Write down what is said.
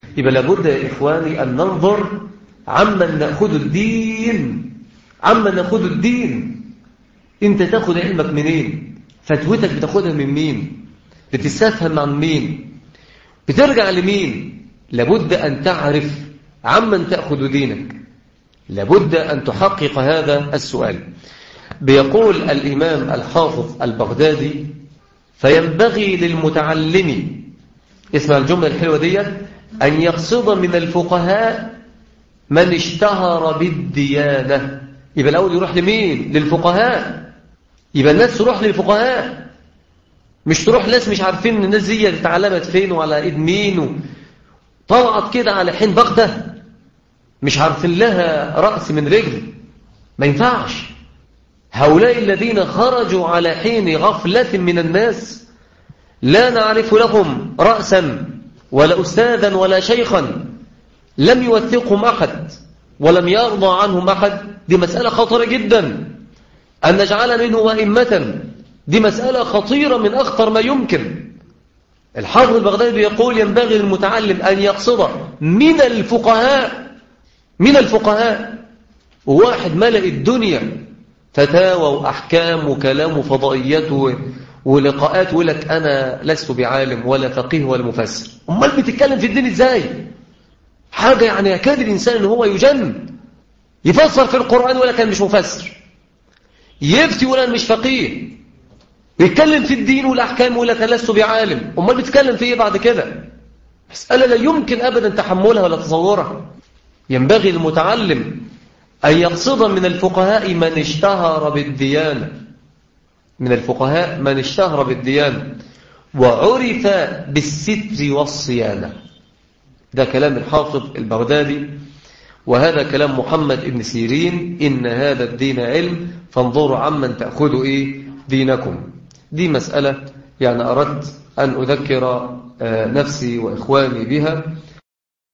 يبقى لابد يا إخواني أن ننظر عمن نأخذ الدين عمن نأخذ الدين أنت تأخذ علمك منين فتوتك بتأخذها من مين بتستفهم عن مين بترجع لمين لابد أن تعرف عمن تأخذ دينك لابد أن تحقق هذا السؤال بيقول الإمام الحافظ البغدادي فينبغي للمتعلم اسمع الجملة الحلوة دي أن يقصد من الفقهاء من اشتهر بالديانة يبقى الأول يروح لمين للفقهاء يبقى الناس تروح للفقهاء مش تروح ناس مش عارفين ان الناس دي اتعلمت فين وعلى ايد مين طلعت كده على حين بغدة مش عارفين لها رأس من رجل ما ينفعش هؤلاء الذين خرجوا على حين غفلة من الناس لا نعرف لهم رأسا ولا أستاذا ولا شيخا لم يوثقهم أحد ولم يرضى عنهم أحد دي مسألة خطرة جدا أن نجعل منه أئمة دي مسألة خطيرة من أخطر ما يمكن الحافظ البغدادي يقول ينبغي للمتعلم أن يقصد من الفقهاء من الفقهاء وواحد ملأ الدنيا فتاوى وأحكام وكلام وفضائيات ولقاءات ويقول لك أنا لست بعالم ولا فقيه ولا مفسر أمال بتتكلم في الدين إزاي حاجة يعني يكاد الإنسان أن هو يجن يفسر في القرآن ولا كان مش مفسر يفتي ولا مش فقيه يتكلم في الدين والأحكام ولا كان لست بعالم أمال بتتكلم في إيه بعد كده مسألة لا يمكن أبدا تحملها ولا تصورها ينبغي المتعلم أن يقصد من الفقهاء من اشتهر بالديانة من الفقهاء من اشتهر بالديانة وعرف بالستر والصيانة ده كلام الحافظ البغدادي وهذا كلام محمد بن سيرين إن هذا الدين علم فانظروا عمن تأخذوا إيه دينكم دي مسألة يعني أردت أن أذكر نفسي وإخواني بها